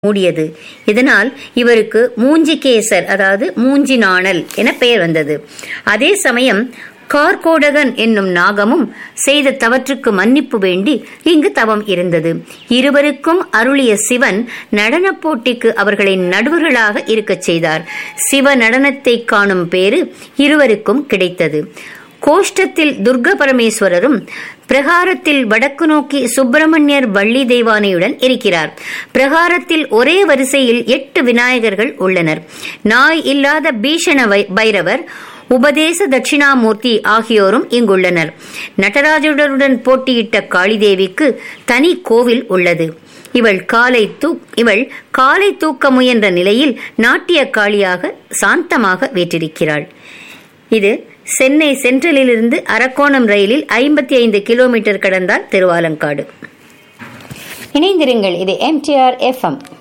மூடியது இதனால் இவருக்கு மூஞ்சிகேசர் அதாவது மூஞ்சி நாணல் என பெயர் வந்தது அதே சமயம் கார்கோடகன் என்னும் நாகமும் செய்த தவற்றுக்கு மன்னிப்பு வேண்டி இங்கு தவம் இருந்தது இருவருக்கும் அருளிய சிவன் நடனப் போட்டிக்கு அவர்களை நடுவர்களாக இருக்கச் செய்தார் சிவ நடனத்தை காணும் பேறு இருவருக்கும் கிடைத்தது கோஷ்டத்தில் துர்க பரமேஸ்வரரும் பிரகாரத்தில் வடக்கு நோக்கி சுப்பிரமணியர் வள்ளி தெய்வானையுடன் இருக்கிறார் பிரகாரத்தில் ஒரே வரிசையில் எட்டு விநாயகர்கள் உள்ளனர் நாய் இல்லாத பீஷண வை- பைரவர் உபதேச தட்சிணாமூர்த்தி ஆகியோரும் இங்குள்ளனர் நடராஜருடன் போட்டியிட்ட காளிதேவிக்கு தனி கோவில் உள்ளது இவள் காலை தூ இவள் காலை தூக்க முயன்ற நிலையில் நாட்டிய காளியாக சாந்தமாக வீற்றிருக்கிறாள் இது சென்னை சென்ட்ரலிலிருந்து அரக்கோணம் ரயிலில் ஐம்பத்தி ஐந்து கிலோமீட்டர் கடந்தால் திருவாலங்காடு இணைந்திருங்கள் இது எம்டிஆர் எஃப்எம்